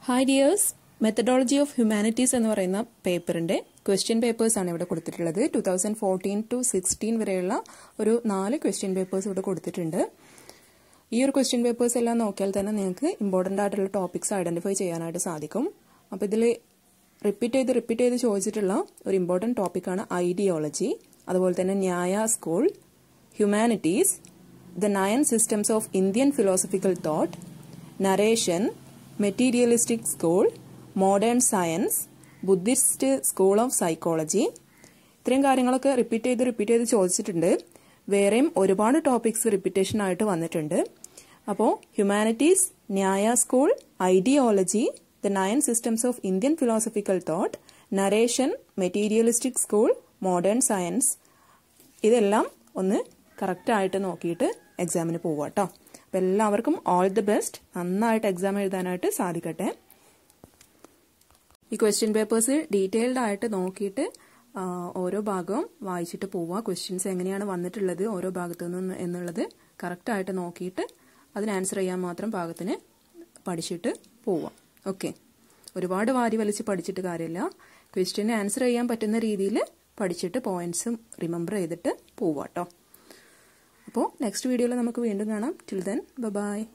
hi dears methodology of humanities എന്ന് പറയുന്ന പേപ്പറിന്റെ ക്വസ്റ്റ്യൻ പേപ്പേഴ്സ് ആണ് ഇവിടെ കൊടുത്തിട്ടുള്ളത് two thousand fourteen two sixteen വരെയുള്ള ഒരു നാല് ക്വസ്റ്റ്യൻ പേപ്പേഴ്സ് ഇവിടെ കൊടുത്തിട്ടുണ്ട് ഈ ഒരു ക്വസ്റ്റ്യൻ പേപ്പേഴ്സ് എല്ലാം നോക്കിയാൽ തന്നെ നിങ്ങൾക്ക് ഇമ്പോർട്ടൻ്റ് ആയിട്ടുള്ള ടോപ്പിക്സ് ഐഡന്റിഫൈ ചെയ്യാനായിട്ട് സാധിക്കും അപ്പോൾ ഇതിൽ റിപ്പീറ്റ് ചെയ്ത് റിപ്പീറ്റ് ചെയ്ത് ചോദിച്ചിട്ടുള്ള ഒരു ഇമ്പോർട്ടൻറ്റ് ടോപ്പിക്കാണ് ഐഡിയോളജി അതുപോലെ തന്നെ Nyaya school humanities the nine systems of Indian philosophical thought narration materialistic school modern science Buddhist school of psychology ഇത്രയും കാര്യങ്ങളൊക്കെ റിപ്പീറ്റ് ചെയ്ത് റിപ്പീറ്റ് ചെയ്ത് ചോദിച്ചിട്ടുണ്ട് വേറെയും ഒരുപാട് ടോപ്പിക്സ് റിപ്പീറ്റേഷൻ ആയിട്ട് വന്നിട്ടുണ്ട് അപ്പോൾ humanities Nyaya school ideology the nine systems of Indian philosophical thought narration materialistic school modern science ഇതെല്ലാം ഒന്ന് കറക്റ്റായിട്ട് നോക്കിയിട്ട് എക്സാമിന് പോവുക കേട്ടോ അപ്പം എല്ലാവർക്കും ഓൾ ദി ബെസ്റ്റ് നന്നായിട്ട് എക്സാം എഴുതാനായിട്ട് സാധിക്കട്ടെ ഈ ക്വസ്റ്റ്യൻ പേപ്പേഴ്സ് ഡീറ്റെയിൽഡ് ആയിട്ട് നോക്കിയിട്ട് ഓരോ ഭാഗവും വായിച്ചിട്ട് പോവുക ക്വസ്റ്റ്യൻസ് എങ്ങനെയാണ് വന്നിട്ടുള്ളത് ഓരോ ഭാഗത്തു നിന്ന് എന്നുള്ളത് കറക്റ്റായിട്ട് നോക്കിയിട്ട് അതിന് ആൻസർ ചെയ്യാൻ മാത്രം പാകത്തിന് പഠിച്ചിട്ട് പോവുക ഓക്കെ ഒരുപാട് വാരി വലിച്ച് പഠിച്ചിട്ട് കാര്യമില്ല ക്വസ്റ്റ്യന് ആൻസർ ചെയ്യാൻ പറ്റുന്ന രീതിയിൽ പഠിച്ചിട്ട് പോയിന്റ്സും റിമെമ്പർ ചെയ്തിട്ട് പോവുക കേട്ടോ അപ്പോൾ നെക്സ്റ്റ് വീഡിയോയിൽ നമുക്ക് വീണ്ടും കാണാം ടിൽ ദെൻ ബൈ